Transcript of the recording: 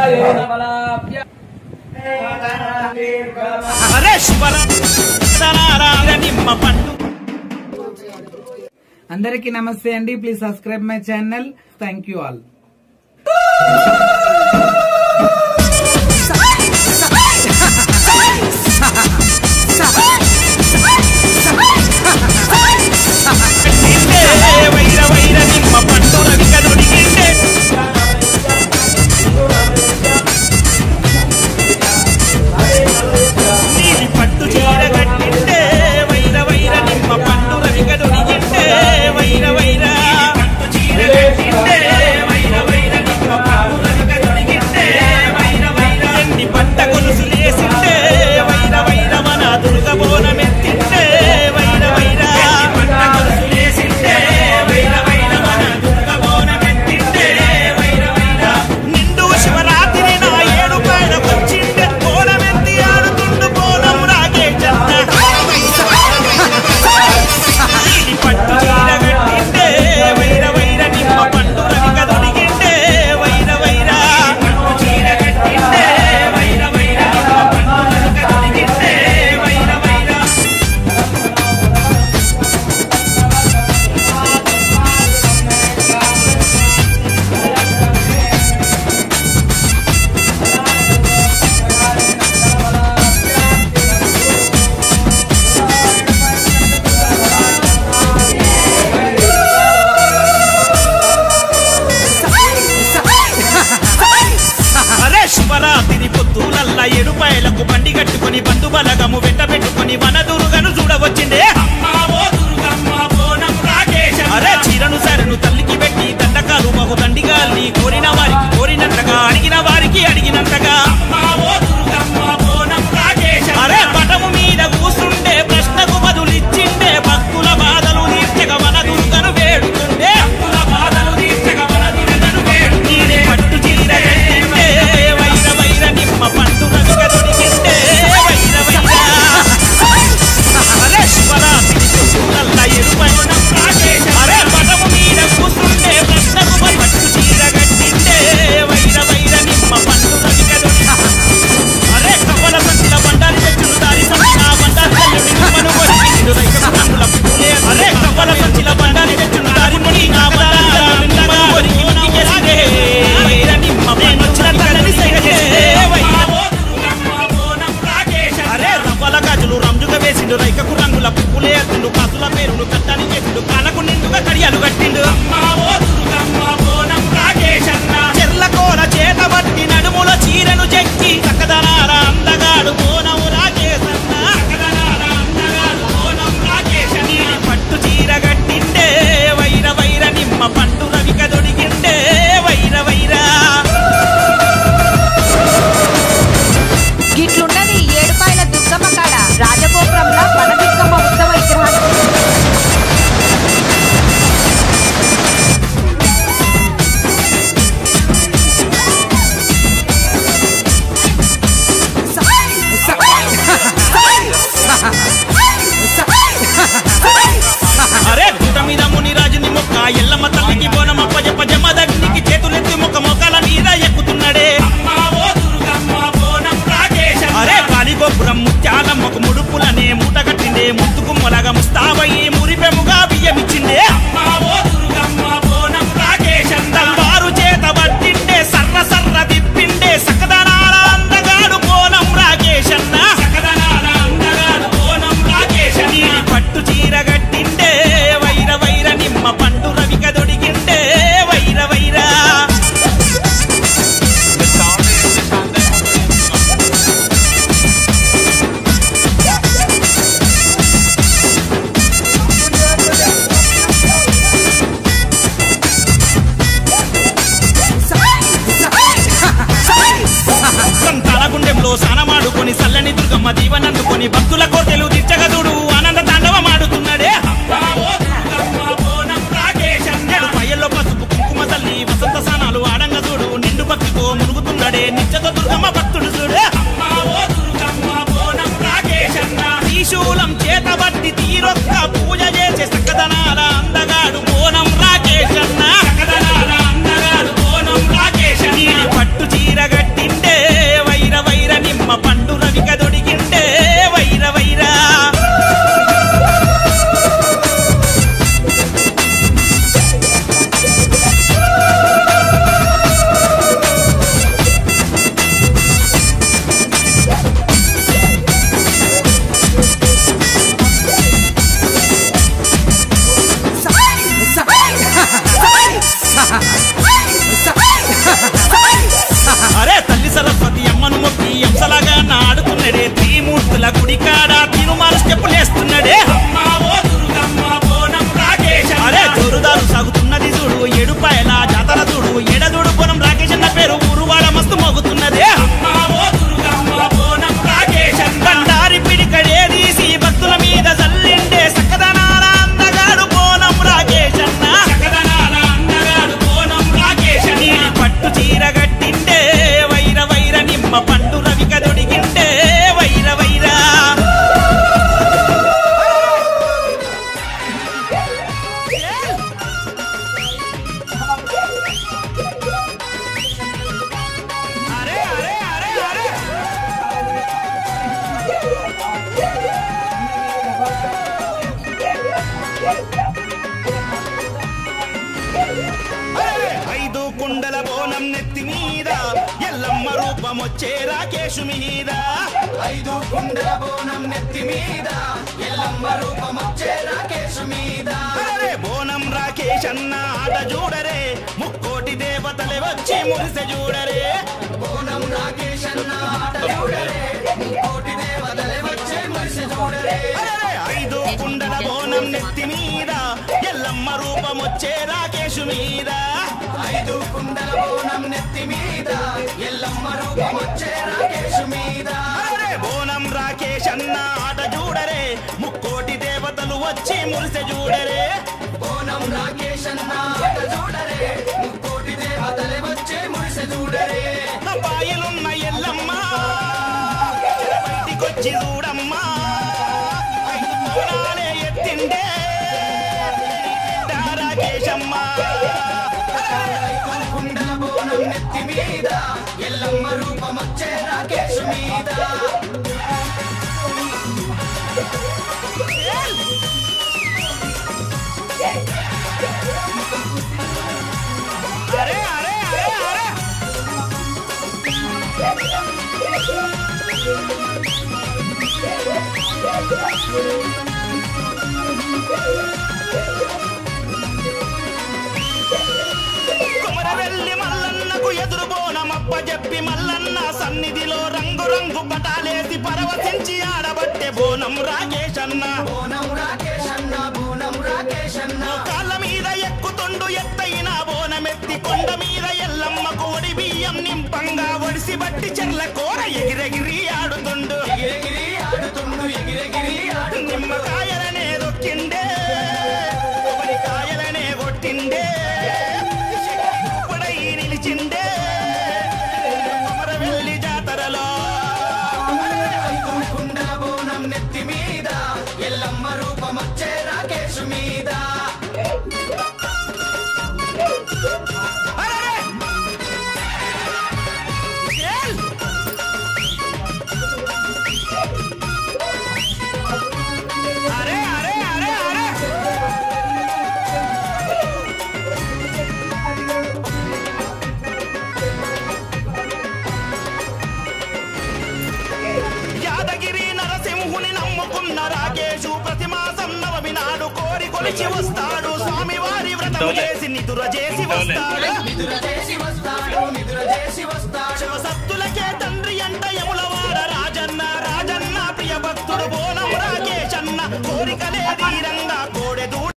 అరే శుభర నిమ్మ పండు అందరికీ నమస్తే అండి please subscribe my channel thank you all నిండే వైర వైర నిమ్మ పండు రవిక దొడిగిండే నీలి పట్టు చీర కట్టిండే వైర వైర నిమ్మ పండు రవిక దొడిగిండే వైర వైర పట్టు చీర కట్టిండే వైర వైర నిమ్మ పండు రవిక దొడిగిండే వైర వైర ఎన్ని పట్ట గొలుసు లేసిండే వైర వైర మన దుర్గ బోనమెత్తిండే వైర వైర పట్ట గొలుసు లేసిండే వైర వైర మన దుర్గ బోనమెత్తిండే వైర వైర నిండు శివరాత్రి నా ఏడు పైన వచ్చిండే బోనమెత్తి ఆడుతుండు బోనం రాగే జంట నీలి పట్టు చీర కట్టిండే వైర వైర నిమ్మ పండు రవిక దొడిగిండే వైర వైర పట్టు చీర కట్టిండే వైర వైర నిమ్మ పండు రవిక దొడిగిండే వైర వైర అరే శుభరాత్రి పొద్దులల్ల ఎడుపాయలకు బండి కట్టుకొని బంధు బలగము వెంట పెట్టుకొని వన దుర్గను చూడవచ్చిండే అరే చీరను సరను తల్లికి పెట్టి దండకాలు మగు దండిగాల్ని కోరిన వారికి కోరినంతగా అడిగిన వారికి అడిగినంతగా అరే పటము మీద కూసుండే ప్రశ్నకు బదులిచ్చిండే భక్తుల బాధలు తీర్చగా వన దుర్గను వేడుతుండే నీలి పట్టు చీర కట్టిండే వైర వైర నిమ్మ పండు రవిక దొరికిండే వైర వైర అరే శివరాత్రి పొద్దునల్ల ఎరుపైన అరే పటము మీద కూసుండే ప్రశ్నకు మరి పట్టు చీర కట్టిండే వైర వైర నిమ్మ పండు రవిక దొరికి అరే కవ్వల సంచిల బండారి తెచ్చును దారి సంచిన బండారి తల్లి నిమ్మను కొరికి నిండు రైతు రంగుల పువ్వులే. అరే కవ్వల సంచిల బండారి తెచ్చును దారి ముని నా బండారి తల్లి నిమ్మను కొరికి ఇంటికేసిందే. వైర నిమ్మ నేనొచ్చిన తల్లిని సైగ చేసిందే. వైర అరే రవ్వల గాజులు రంజుగా వేసిండు రైకకు రంగుల పువ్వులే ఎత్తుండు కాసుల పేరును కట్టని చేసిండు కాలకు నిండుగా కడియాలు కట్టిండు చెర్ల కోల చేత బట్టి నడుముల చీరను చెక్కి చక్కదనార అందగాడు బోనము రాకేశన్న నీలి పట్టు చీర కట్టిండే వైర వైర నిమ్మ పండు రవిక దొడిగిండే వైర వైర గిట్లున్నది ఏడుపాయల దుర్గమ్మ కాడ రాజగోపురంలో వనదుర్గమ్మ ఉత్సవ విగ్రహం అరే గుట్ట మీద మునిరాజుని మొక్క ఎల్లమ్మ తల్లికి బోనం అప్పజప్ప జమదగ్నికి చేతులెత్తి మొక్క మొక్కల మీద ఎక్కుతున్నాడే అరే పాలిగోపురం ముత్యాలమ్మకు ముడుపులనే మూట కట్టిండే ముద్దుకు మొలగ ముస్తాబయ్యి మురిపెముగా బియ్యమిచ్చిండే తల్వారు చేత పట్టిండే సర్ర సర్ర తిప్పిండే సకదనాల అందగాడు బోనం రాకేశన్న నీలి పట్టు చీర కట్టిండే వైర వైర నిమ్మ పండు రవిక దొడిగిండే వైర వైర సంతాన గుండెంలో స్నానమాడుకొని సల్లని దుర్గమ్మ దీవనందుకొని భక్తుల కోర్కెలు తీర్చగదుడు ఆనంద తాండవమాడుతున్నాడే నేడు పయ్యల్లో పసుపు కుంకుమ తల్లి వసంత స్నానాలు ఆడంగ చూడు నిండు భక్తితో మునుగుతున్నాడే నిత్యత దుర్గమ్మ భక్తుడు చూడే త్రిశూలం చేతబట్టి తీరొక్క పూజ చేసే సక్కదనాల అందగాడు బోనం రాకేశన్న నీలి పట్టు చీర గట్టి ఎల్లమ్మ రూపమొచ్చే రాకేషు మీద ఐదు కుండల బోనం నెత్తి మీద ఎల్లమ్మ రూపమొచ్చే రాకేశు మీద అరే బోనం రాకేష్ అన్న ఆట చూడరే ముక్కోటి దేవతలే వచ్చి మురిసె చూడరే బోనం రాకేష్ అన్న ఆట చూడరే కోటి దేవతలే వచ్చే మనిషి చూడరే అరే ఐదు కుండల బోనం నెత్తి మీద ఎల్లమ్మ రూపమొచ్చే రాకేషు మీద ఐదు కుండల బోనం నెత్తి మీద ఎల్లమ్మ రూపమొచ్చే రాకేశు మీద అరే బోనం రాకేష్ అన్న ఆట చూడరే ముక్కోటి దేవతలు వచ్చి మురిసె చూడరే బోనం రాకేష్ అన్న ఆట చూడరే కోటి దేవతలే వచ్చే మనిషి చూడరే పాయలున్న ఎల్లమ్మ బయటికొచ్చి చూడమ్మా ఐదు బోనాలే ఎత్తిండే నీ బిడ్డ రాకేశమ్మ ఐదు కుండల బోనం నెత్తి మీద ఎల్లమ్మ రూపమొచ్చే రాకేశు మీద అరే అరే అరే అరే కుమరవెల్లి మల్లన్నకు ఎదురు బోనమప్ప చెప్పి మల్లన్న సన్నిధిలో రంగు రంగు పటాలేసి పరవశించి ఆడబట్టే బోనం రాకేశన్న బోనం రాకేష్ అన్న బోనం రాకేష్ అన్న కాళ్ళ మీద ఎక్కుతుండు ఎత్తైన బోనమెత్తి కొండ మీద ఎల్లమ్మకు ఒడి బియ్యం నింపంగా ఒడిసి బట్టి చెర్ల కూర ఎగిరెగిరి ఆడుతుండు ఎగిరెగిరి ఆడుతుండు ఎగిరెగిరి ఆడు నిమ్మకాయలనే దొక్కిండే కొబ్బరికాయలనే కొట్టిండే ఇప్పుడై నిలిచిండే కొమరవెల్లి జాతరలో ఐదు కుండల బోనం నెత్తి మీద ఎల్లమ్మ రూపమొచ్చే రాకేష్ మీద అరే! ఏల్! అరే అరే అరే అరే యాదగిరి నరసింహుని నమ్ముకున్న రాకేషు ప్రతి మాసం నవమి నాడు కోరి కొలిచి వస్తాడు స్వామివారి వ్రతం చేసి నిదుర చేసి వస్తాడు నిదుర చేసి వస్తాడు